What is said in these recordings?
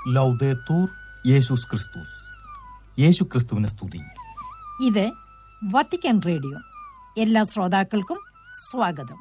ലൗദേത്തൂർ യേശുസ് ക്രിസ്തുസ് യേശു ക്രിസ്തുവിനെ സ്തുതി ഇത് വത്തിക്കാൻ റേഡിയോ എല്ലാ ശ്രോതാക്കൾക്കും സ്വാഗതം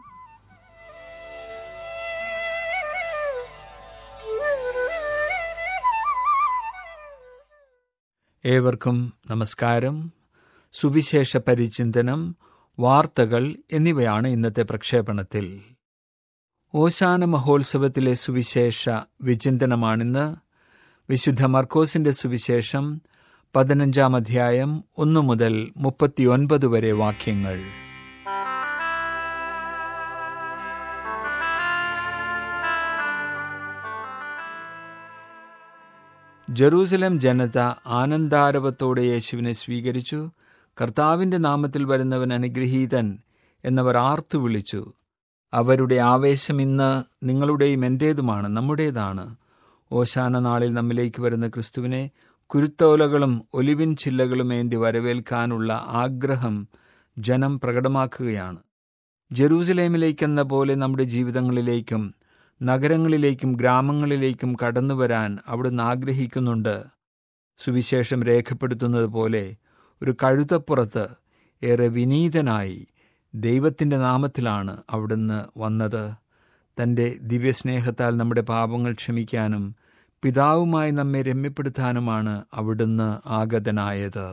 ഏവർക്കും നമസ്കാരം സുവിശേഷ പരിചിന്തനം വാർത്തകൾ എന്നിവയാണ് ഇന്നത്തെ പ്രക്ഷേപണത്തിൽ ഓശാന മഹോത്സവത്തിലെ സുവിശേഷ വിചിന്തനമാണിന്ന് വിശുദ്ധ മർക്കോസിന്റെ സുവിശേഷം പതിനഞ്ചാം അധ്യായം ഒന്നു മുതൽ മുപ്പത്തിയൊൻപത് വരെ വാക്യങ്ങൾ ജെറൂസലം ജനത ആനന്ദാരവത്തോടെ യേശുവിനെ സ്വീകരിച്ചു കർത്താവിന്റെ നാമത്തിൽ വരുന്നവൻ അനുഗ്രഹീതൻ എന്നവർ ആർത്തു വിളിച്ചു അവരുടെ ആവേശം ഇന്ന് നിങ്ങളുടെയും എൻ്റേതുമാണ് നമ്മുടേതാണ് ഓശാന നാളിൽ നമ്മിലേക്ക് വരുന്ന ക്രിസ്തുവിനെ കുരുത്തോലകളും ഒലിവിൻ ചില്ലകളും ഏന്തി വരവേൽക്കാനുള്ള ആഗ്രഹം ജനം പ്രകടമാക്കുകയാണ് ജെറൂസലേമിലേക്കെന്ന പോലെ നമ്മുടെ ജീവിതങ്ങളിലേക്കും നഗരങ്ങളിലേക്കും ഗ്രാമങ്ങളിലേക്കും കടന്നുവരാൻ അവിടുന്ന് ആഗ്രഹിക്കുന്നുണ്ട് സുവിശേഷം രേഖപ്പെടുത്തുന്നത് പോലെ ഒരു കഴുതപ്പുറത്ത് ഏറെ വിനീതനായി ദൈവത്തിൻ്റെ നാമത്തിലാണ് അവിടുന്ന് വന്നത് തൻ്റെ ദിവ്യസ്നേഹത്താൽ നമ്മുടെ പാപങ്ങൾ ക്ഷമിക്കാനും പിതാവുമായി നമ്മെ രമ്യപ്പെടുത്താനുമാണ് അവിടുന്ന് ആഗതനായത്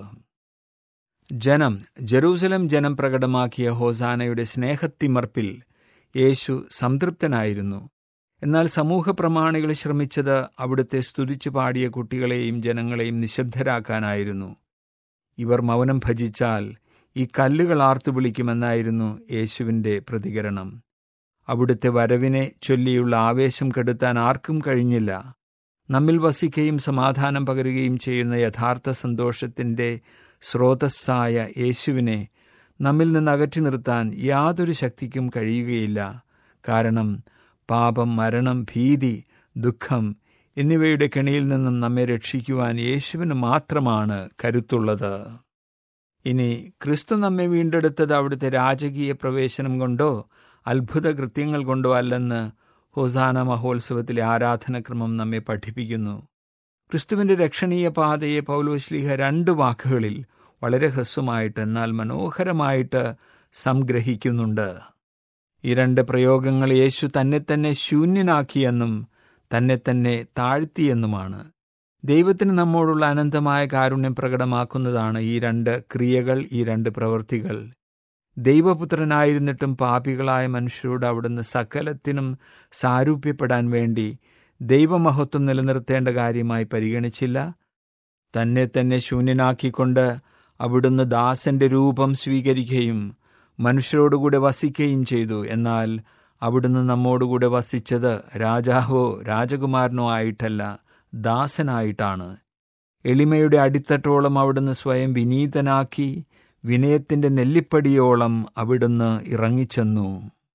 ജനം ജെറൂസലം ജനം പ്രകടമാക്കിയ ഹോസാനയുടെ സ്നേഹത്തിമർപ്പിൽ യേശു സംതൃപ്തനായിരുന്നു എന്നാൽ സമൂഹ പ്രമാണികൾ ശ്രമിച്ചത് അവിടുത്തെ സ്തുതിച്ചു പാടിയ കുട്ടികളെയും ജനങ്ങളെയും നിശബ്ദരാക്കാനായിരുന്നു ഇവർ മൗനം ഭജിച്ചാൽ ഈ കല്ലുകൾ ആർത്തു വിളിക്കുമെന്നായിരുന്നു യേശുവിൻ്റെ പ്രതികരണം അവിടുത്തെ വരവിനെ ചൊല്ലിയുള്ള ആവേശം കെടുത്താൻ ആർക്കും കഴിഞ്ഞില്ല നമ്മിൽ വസിക്കുകയും സമാധാനം പകരുകയും ചെയ്യുന്ന യഥാർത്ഥ സന്തോഷത്തിൻ്റെ സ്രോതസ്സായ യേശുവിനെ നമ്മിൽ നിന്ന് അകറ്റി നിർത്താൻ യാതൊരു ശക്തിക്കും കഴിയുകയില്ല കാരണം പാപം മരണം ഭീതി ദുഃഖം എന്നിവയുടെ കെണിയിൽ നിന്നും നമ്മെ രക്ഷിക്കുവാൻ യേശുവിന് മാത്രമാണ് കരുത്തുള്ളത് ഇനി ക്രിസ്തു നമ്മെ വീണ്ടെടുത്തത് അവിടുത്തെ രാജകീയ പ്രവേശനം കൊണ്ടോ അത്ഭുത കൃത്യങ്ങൾ കൊണ്ടോ അല്ലെന്ന് ഹോസാന മഹോത്സവത്തിലെ ആരാധനക്രമം നമ്മെ പഠിപ്പിക്കുന്നു ക്രിസ്തുവിന്റെ രക്ഷണീയ പാതയെ പൗലോശ്ലീഹ രണ്ട് വാക്കുകളിൽ വളരെ ഹ്രസ്വമായിട്ട് എന്നാൽ മനോഹരമായിട്ട് സംഗ്രഹിക്കുന്നുണ്ട് ഈ രണ്ട് പ്രയോഗങ്ങൾ യേശു തന്നെ തന്നെ ശൂന്യനാക്കിയെന്നും തന്നെ തന്നെ താഴ്ത്തിയെന്നുമാണ് ദൈവത്തിന് നമ്മോടുള്ള അനന്തമായ കാരുണ്യം പ്രകടമാക്കുന്നതാണ് ഈ രണ്ട് ക്രിയകൾ ഈ രണ്ട് പ്രവൃത്തികൾ ദൈവപുത്രനായിരുന്നിട്ടും പാപികളായ മനുഷ്യരോട് അവിടുന്ന് സകലത്തിനും സാരൂപ്യപ്പെടാൻ വേണ്ടി ദൈവമഹത്വം നിലനിർത്തേണ്ട കാര്യമായി പരിഗണിച്ചില്ല തന്നെ തന്നെ ശൂന്യനാക്കിക്കൊണ്ട് അവിടുന്ന് ദാസന്റെ രൂപം സ്വീകരിക്കുകയും മനുഷ്യരോടുകൂടെ വസിക്കുകയും ചെയ്തു എന്നാൽ അവിടുന്ന് നമ്മോടുകൂടെ വസിച്ചത് രാജാവോ രാജകുമാരനോ ആയിട്ടല്ല ദാസനായിട്ടാണ് എളിമയുടെ അടിത്തട്ടോളം അവിടുന്ന് സ്വയം വിനീതനാക്കി വിനയത്തിന്റെ നെല്ലിപ്പടിയോളം അവിടുന്ന് ഇറങ്ങിച്ചെന്നു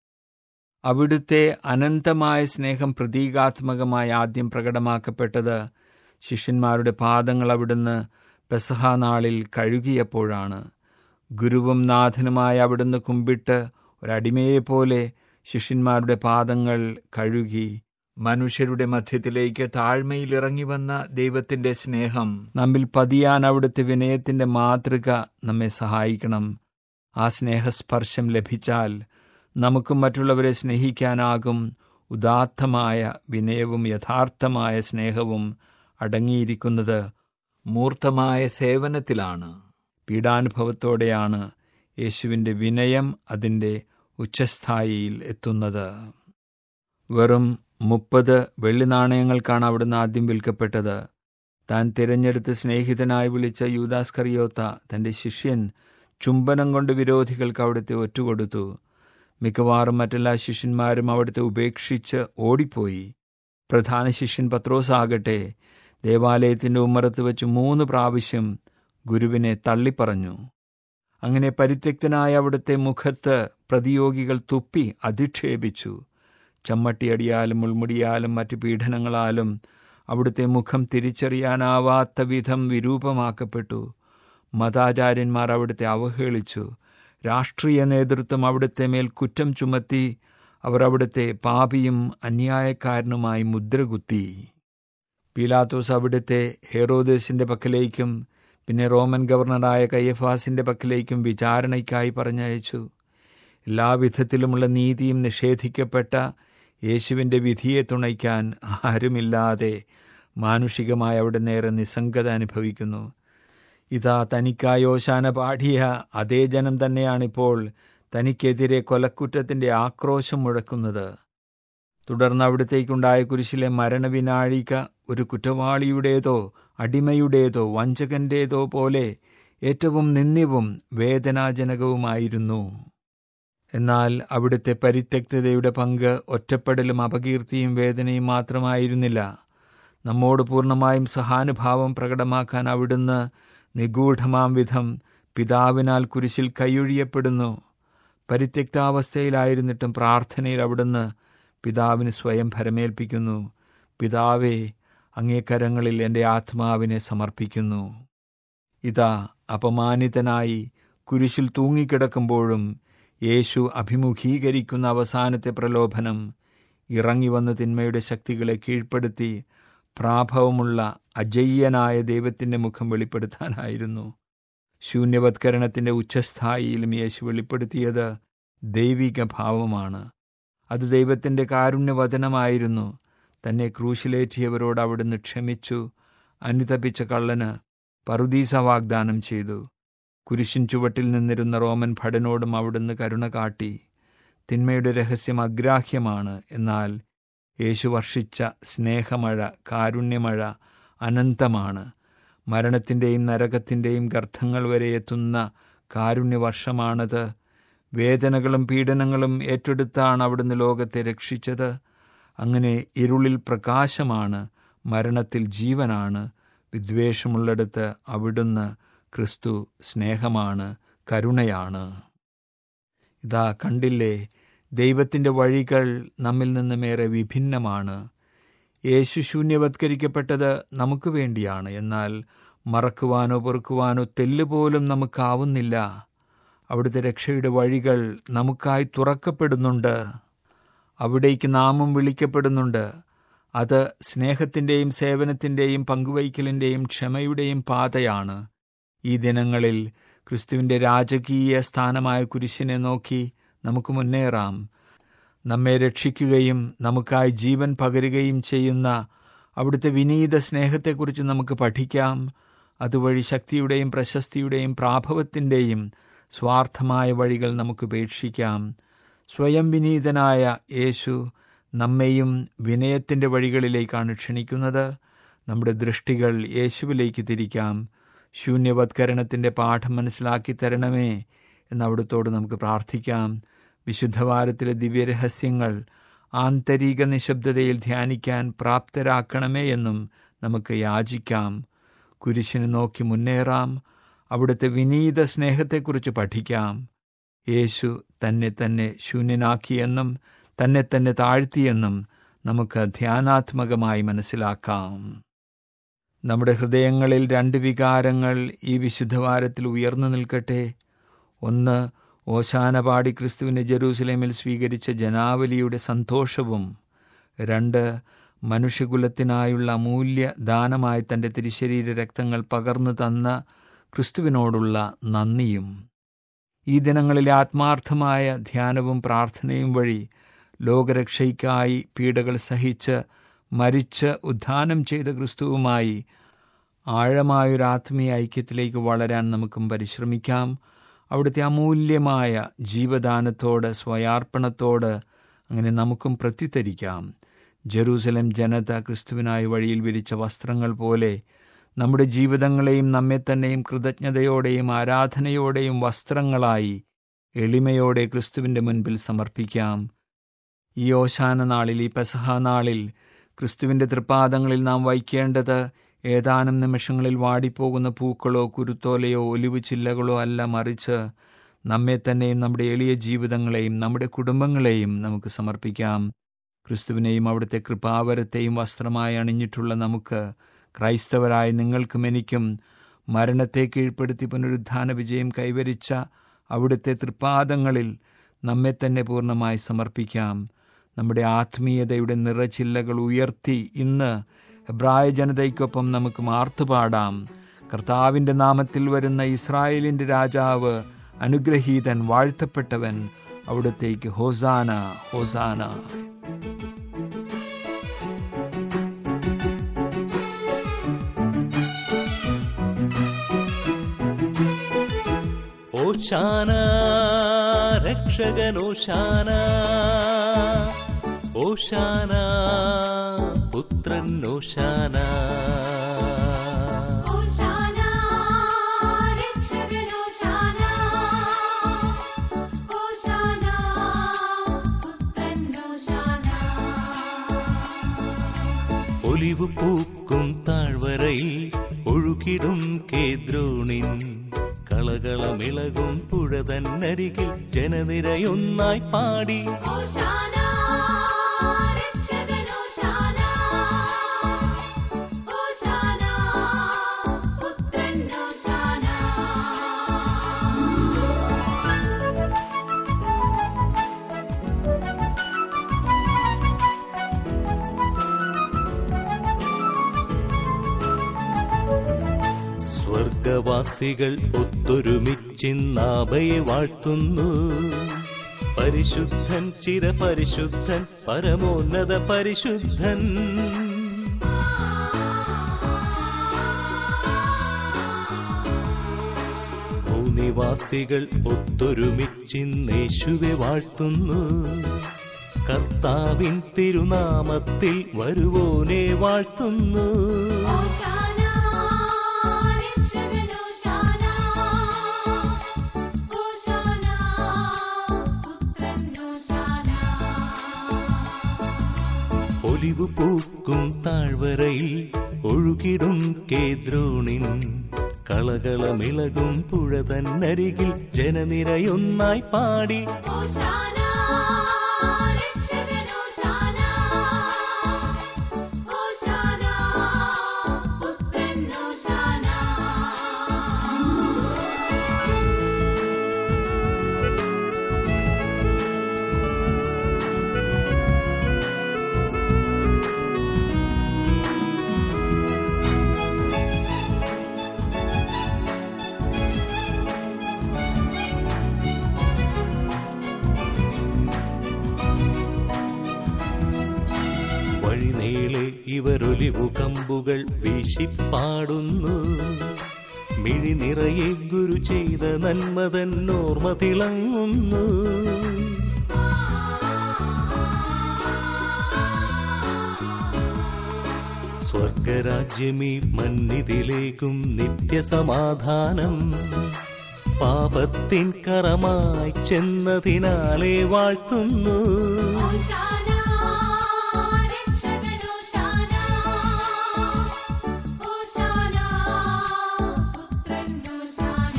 അവിടുത്തെ അനന്തമായ സ്നേഹം പ്രതീകാത്മകമായി ആദ്യം പ്രകടമാക്കപ്പെട്ടത് ശിഷ്യന്മാരുടെ പാദങ്ങൾ അവിടുന്ന് പെസഹ നാളിൽ കഴുകിയപ്പോഴാണ് ഗുരുവും നാഥനുമായ അവിടുന്ന് കുമ്പിട്ട് ഒരടിമയെപ്പോലെ ശിഷ്യന്മാരുടെ പാദങ്ങൾ കഴുകി മനുഷ്യരുടെ മധ്യത്തിലേക്ക് താഴ്മയിൽ ഇറങ്ങി വന്ന ദൈവത്തിന്റെ സ്നേഹം നമ്മിൽ പതിയാൻ അവിടുത്തെ വിനയത്തിന്റെ മാതൃക നമ്മെ സഹായിക്കണം ആ സ്നേഹസ്പർശം ലഭിച്ചാൽ നമുക്കും മറ്റുള്ളവരെ സ്നേഹിക്കാനാകും ഉദാത്തമായ വിനയവും യഥാർത്ഥമായ സ്നേഹവും അടങ്ങിയിരിക്കുന്നത് മൂർത്തമായ സേവനത്തിലാണ് പീഡാനുഭവത്തോടെയാണ് യേശുവിൻ്റെ വിനയം അതിൻ്റെ ഉച്ചസ്ഥായിയിൽ എത്തുന്നത് വെറും മുപ്പത് വെള്ളി നാണയങ്ങൾക്കാണ് അവിടുന്ന് ആദ്യം വിൽക്കപ്പെട്ടത് താൻ തിരഞ്ഞെടുത്ത് സ്നേഹിതനായി വിളിച്ച യൂദാസ് കറിയോത്ത തൻ്റെ ശിഷ്യൻ ചുംബനം കൊണ്ട് വിരോധികൾക്ക് അവിടുത്തെ ഒറ്റുകൊടുത്തു മിക്കവാറും മറ്റെല്ലാ ശിഷ്യന്മാരും അവിടുത്തെ ഉപേക്ഷിച്ച് ഓടിപ്പോയി പ്രധാന ശിഷ്യൻ പത്രോസ് ആകട്ടെ ദേവാലയത്തിൻ്റെ ഉമ്മറത്ത് വെച്ച് മൂന്ന് പ്രാവശ്യം ഗുരുവിനെ തള്ളിപ്പറഞ്ഞു അങ്ങനെ പരിത്യക്തനായ അവിടുത്തെ മുഖത്ത് പ്രതിയോഗികൾ തുപ്പി അധിക്ഷേപിച്ചു ചമ്മട്ടിയടിയാലും മുൾമുടിയാലും മറ്റു പീഡനങ്ങളാലും അവിടുത്തെ മുഖം തിരിച്ചറിയാനാവാത്ത വിധം വിരൂപമാക്കപ്പെട്ടു മതാചാര്യന്മാർ അവിടുത്തെ അവഹേളിച്ചു രാഷ്ട്രീയ നേതൃത്വം അവിടുത്തെ മേൽ കുറ്റം ചുമത്തി അവർ അവിടുത്തെ പാപിയും അന്യായക്കാരനുമായി മുദ്രകുത്തി പീലാത്തോസ് അവിടുത്തെ ഹെറോദേസിന്റെ പക്കലേക്കും പിന്നെ റോമൻ ഗവർണറായ കയ്യഫാസിന്റെ പക്കലേക്കും വിചാരണയ്ക്കായി പറഞ്ഞയച്ചു എല്ലാവിധത്തിലുമുള്ള നീതിയും നിഷേധിക്കപ്പെട്ട യേശുവിൻ്റെ വിധിയെ തുണയ്ക്കാൻ ആരുമില്ലാതെ മാനുഷികമായി അവിടെ നേരെ നിസ്സംഗത അനുഭവിക്കുന്നു ഇതാ തനിക്കായി ഓശാന പാടിയ അതേ ജനം തന്നെയാണിപ്പോൾ തനിക്കെതിരെ കൊലക്കുറ്റത്തിൻ്റെ ആക്രോശം മുഴക്കുന്നത് തുടർന്ന് അവിടത്തേക്കുണ്ടായ കുരിശിലെ മരണവിനാഴിക ഒരു കുറ്റവാളിയുടേതോ അടിമയുടേതോ വഞ്ചകന്റേതോ പോലെ ഏറ്റവും നിന്ദ്യവും വേദനാജനകവുമായിരുന്നു എന്നാൽ അവിടുത്തെ പരിത്യക്തതയുടെ പങ്ക് ഒറ്റപ്പെടലും അപകീർത്തിയും വേദനയും മാത്രമായിരുന്നില്ല നമ്മോട് പൂർണ്ണമായും സഹാനുഭാവം പ്രകടമാക്കാൻ അവിടുന്ന് നിഗൂഢമാം വിധം പിതാവിനാൽ കുരിശിൽ കൈയൊഴിയപ്പെടുന്നു പരിത്യക്താവസ്ഥയിലായിരുന്നിട്ടും പ്രാർത്ഥനയിൽ അവിടുന്ന് പിതാവിന് സ്വയം ഭരമേൽപ്പിക്കുന്നു പിതാവേ അങ്ങേ കരങ്ങളിൽ എൻ്റെ ആത്മാവിനെ സമർപ്പിക്കുന്നു ഇതാ അപമാനിതനായി കുരിശിൽ തൂങ്ങിക്കിടക്കുമ്പോഴും യേശു അഭിമുഖീകരിക്കുന്ന അവസാനത്തെ പ്രലോഭനം ഇറങ്ങി വന്ന് തിന്മയുടെ ശക്തികളെ കീഴ്പ്പെടുത്തി പ്രാഭവമുള്ള അജയ്യനായ ദൈവത്തിൻ്റെ മുഖം വെളിപ്പെടുത്താനായിരുന്നു ശൂന്യവത്കരണത്തിൻ്റെ ഉച്ചസ്ഥായിയിലും യേശു വെളിപ്പെടുത്തിയത് ദൈവിക ഭാവമാണ് അത് ദൈവത്തിൻ്റെ കാരുണ്യവചനമായിരുന്നു തന്നെ ക്രൂശിലേറ്റിയവരോട് അവിടുന്ന് ക്ഷമിച്ചു അനുതപിച്ച കള്ളന് പറുദീസ വാഗ്ദാനം ചെയ്തു കുരിശിൻ ചുവട്ടിൽ നിന്നിരുന്ന റോമൻ ഭടനോടും അവിടുന്ന് കരുണ കാട്ടി തിന്മയുടെ രഹസ്യം അഗ്രാഹ്യമാണ് എന്നാൽ യേശു വർഷിച്ച സ്നേഹമഴ കാരുണ്യമഴ അനന്തമാണ് മരണത്തിൻ്റെയും നരകത്തിൻ്റെയും ഗർഭങ്ങൾ വരെ എത്തുന്ന കാരുണ്യവർഷമാണത് വേദനകളും പീഡനങ്ങളും ഏറ്റെടുത്താണ് അവിടുന്ന് ലോകത്തെ രക്ഷിച്ചത് അങ്ങനെ ഇരുളിൽ പ്രകാശമാണ് മരണത്തിൽ ജീവനാണ് വിദ്വേഷമുള്ളിടത്ത് അവിടുന്ന് ക്രിസ്തു സ്നേഹമാണ് കരുണയാണ് ഇതാ കണ്ടില്ലേ ദൈവത്തിൻ്റെ വഴികൾ നമ്മിൽ നിന്നുമേറെ വിഭിന്നമാണ് യേശു ശൂന്യവത്കരിക്കപ്പെട്ടത് നമുക്ക് വേണ്ടിയാണ് എന്നാൽ മറക്കുവാനോ പൊറുക്കുവാനോ തെല്ലുപോലും നമുക്കാവുന്നില്ല അവിടുത്തെ രക്ഷയുടെ വഴികൾ നമുക്കായി തുറക്കപ്പെടുന്നുണ്ട് അവിടേക്ക് നാമം വിളിക്കപ്പെടുന്നുണ്ട് അത് സ്നേഹത്തിൻ്റെയും സേവനത്തിൻ്റെയും പങ്കുവയ്ക്കലിൻ്റെയും ക്ഷമയുടെയും പാതയാണ് ഈ ദിനങ്ങളിൽ ക്രിസ്തുവിൻ്റെ രാജകീയ സ്ഥാനമായ കുരിശിനെ നോക്കി നമുക്ക് മുന്നേറാം നമ്മെ രക്ഷിക്കുകയും നമുക്കായി ജീവൻ പകരുകയും ചെയ്യുന്ന അവിടുത്തെ വിനീത സ്നേഹത്തെക്കുറിച്ച് നമുക്ക് പഠിക്കാം അതുവഴി ശക്തിയുടെയും പ്രശസ്തിയുടെയും പ്രാഭവത്തിൻ്റെയും സ്വാർത്ഥമായ വഴികൾ നമുക്ക് ഉപേക്ഷിക്കാം സ്വയം വിനീതനായ യേശു നമ്മെയും വിനയത്തിൻ്റെ വഴികളിലേക്കാണ് ക്ഷണിക്കുന്നത് നമ്മുടെ ദൃഷ്ടികൾ യേശുവിലേക്ക് തിരിക്കാം ശൂന്യവത്കരണത്തിൻ്റെ പാഠം മനസ്സിലാക്കി തരണമേ എന്ന് അവിടുത്തോട് നമുക്ക് പ്രാർത്ഥിക്കാം വിശുദ്ധവാരത്തിലെ ദിവ്യരഹസ്യങ്ങൾ ആന്തരിക നിശബ്ദതയിൽ ധ്യാനിക്കാൻ പ്രാപ്തരാക്കണമേ എന്നും നമുക്ക് യാചിക്കാം കുരിശിനെ നോക്കി മുന്നേറാം അവിടുത്തെ വിനീത സ്നേഹത്തെക്കുറിച്ച് പഠിക്കാം യേശു തന്നെ തന്നെ ശൂന്യനാക്കിയെന്നും തന്നെ തന്നെ താഴ്ത്തിയെന്നും നമുക്ക് ധ്യാനാത്മകമായി മനസ്സിലാക്കാം നമ്മുടെ ഹൃദയങ്ങളിൽ രണ്ട് വികാരങ്ങൾ ഈ വിശുദ്ധവാരത്തിൽ ഉയർന്നു നിൽക്കട്ടെ ഒന്ന് ഓശാന പാടി ക്രിസ്തുവിനെ ജെറൂസലേമിൽ സ്വീകരിച്ച ജനാവലിയുടെ സന്തോഷവും രണ്ട് മനുഷ്യകുലത്തിനായുള്ള അമൂല്യ ദാനമായി തൻ്റെ തിരുശരീര രക്തങ്ങൾ പകർന്നു തന്ന ക്രിസ്തുവിനോടുള്ള നന്ദിയും ഈ ദിനങ്ങളിലെ ആത്മാർത്ഥമായ ധ്യാനവും പ്രാർത്ഥനയും വഴി ലോകരക്ഷയ്ക്കായി പീഡകൾ സഹിച്ച് മരിച്ച് ഉദ്ധാനം ചെയ്ത ക്രിസ്തുവുമായി ആഴമായൊരു ആത്മീയ ഐക്യത്തിലേക്ക് വളരാൻ നമുക്കും പരിശ്രമിക്കാം അവിടുത്തെ അമൂല്യമായ ജീവദാനത്തോട് സ്വയാർപ്പണത്തോട് അങ്ങനെ നമുക്കും പ്രത്യുത്തരിക്കാം ജെറൂസലം ജനത ക്രിസ്തുവിനായി വഴിയിൽ വിരിച്ച വസ്ത്രങ്ങൾ പോലെ നമ്മുടെ ജീവിതങ്ങളെയും നമ്മെ തന്നെയും കൃതജ്ഞതയോടെയും ആരാധനയോടെയും വസ്ത്രങ്ങളായി എളിമയോടെ ക്രിസ്തുവിൻ്റെ മുൻപിൽ സമർപ്പിക്കാം ഈ ഓശാന നാളിൽ ഈ പെസഹ നാളിൽ ക്രിസ്തുവിൻ്റെ തൃപ്പാദങ്ങളിൽ നാം വയ്ക്കേണ്ടത് ഏതാനും നിമിഷങ്ങളിൽ വാടിപ്പോകുന്ന പൂക്കളോ കുരുത്തോലയോ ഒലിവ് ചില്ലകളോ അല്ല മറിച്ച് നമ്മെ തന്നെയും നമ്മുടെ എളിയ ജീവിതങ്ങളെയും നമ്മുടെ കുടുംബങ്ങളെയും നമുക്ക് സമർപ്പിക്കാം ക്രിസ്തുവിനെയും അവിടുത്തെ കൃപാവരത്തെയും വസ്ത്രമായി അണിഞ്ഞിട്ടുള്ള നമുക്ക് ക്രൈസ്തവരായ നിങ്ങൾക്കും എനിക്കും മരണത്തെ കീഴ്പ്പെടുത്തി പുനരുദ്ധാന വിജയം കൈവരിച്ച അവിടുത്തെ തൃപ്പാദങ്ങളിൽ നമ്മെ തന്നെ പൂർണ്ണമായി സമർപ്പിക്കാം നമ്മുടെ ആത്മീയതയുടെ നിറചില്ലകൾ ഉയർത്തി ഇന്ന് ഹെബ്രായ ജനതയ്ക്കൊപ്പം നമുക്ക് മാർത്തുപാടാം കർത്താവിൻ്റെ നാമത്തിൽ വരുന്ന ഇസ്രായേലിൻ്റെ രാജാവ് അനുഗ്രഹീതൻ വാഴ്ത്തപ്പെട്ടവൻ അവിടത്തേക്ക് ഹോസാന ഹോസാന ഓശാന രക്ഷകനോശാന ഓശാന പുത്രൻ ഓശാന ഓശാന രക്ഷകനോശാന ഓശാന പുത്രനോശാന ഒലിവു പൂക്കും താഴ്വരയിൽ ഒഴുകിടും കേദ്രോണിൻ കളകളമിളകും പുഴ തന്നരികിൽ ജനനിരയൊന്നായി പാടി ഓശാന രക്ഷകനോശാന ഓശാന പുത്രനോശാന സ്വർഗവാസികൾ ഒത്തൊരുമിച്ചിന്നാഭയെ വാഴ്ത്തുന്നു പരിശുദ്ധൻ ചിരപരിശുദ്ധൻ പരമോന്നത പരിശുദ്ധൻ ഭൂനിവാസികൾ ഒത്തൊരുമിച്ചിന്നേശുവെ വാഴ്ത്തുന്നു കർത്താവിൻ തിരുനാമത്തിൽ വരുവോനെ വാഴ്ത്തുന്നു ഓശാന രക്ഷകനോശാന ഓശാന പുത്രനോശാന ഒലിവു പൂക്കും താഴ്വരയിൽ ഒഴുകിടും കേദ്രോണിൻ കളകളമിളകും പുഴ തന്നരികിൽ ജനനിരയൊന്നായി പാടി ഓശാന രക്ഷകനോശാന ഓശാന പുത്രനോശാന വഴിനീളെ ഇവരൊലിവു കമ്പുകൾ വീശിപ്പാടുന്നു മിഴി നിറയെ ഗുരു ചെയ്ത നന്മതൻ ഓർമ്മ തിളങ്ങുന്നു സ്വർഗരാജ്യമീ മന്നിതിലേക്കും നിത്യസമാധാനം പാപത്തിൻ കറമായി ചെന്നതിനാലെ വാഴ്ത്തുന്നു ഓശാന രക്ഷകനോശാന ഓശാന പുത്രനോശാന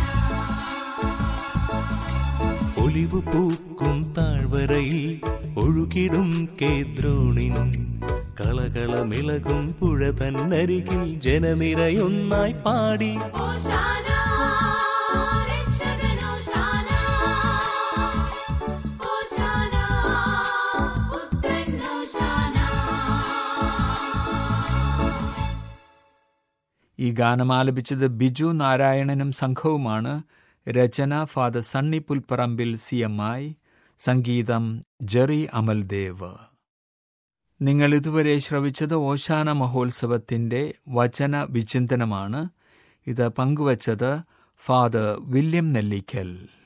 ഒലിവു പൂക്കും താഴ്വരയിൽ ഒഴുകിടും കേദ്രോണിൻ കളകളമിളകും പുഴ തന്നരികിൽ ജനനിരയൊന്നായി പാടി ഓശാന രക്ഷകനോശാന ഓശാന പുത്രനോശാന ഈ ഗാനം ആലപിച്ചത് ബിജു നാരായണനും സംഘവുമാണ് രചന father Sunny Pulpparambil C M I സംഗീതം ജെറി അമൽദേവ് നിങ്ങൾ ഇതുവരെ ശ്രവിച്ചത് ഓശാന മഹോത്സവത്തിൻ്റെ വചന വിചിന്തനമാണ് ഇത് പങ്കുവച്ചത് ഫാദർ വില്യം നെല്ലിക്കൽ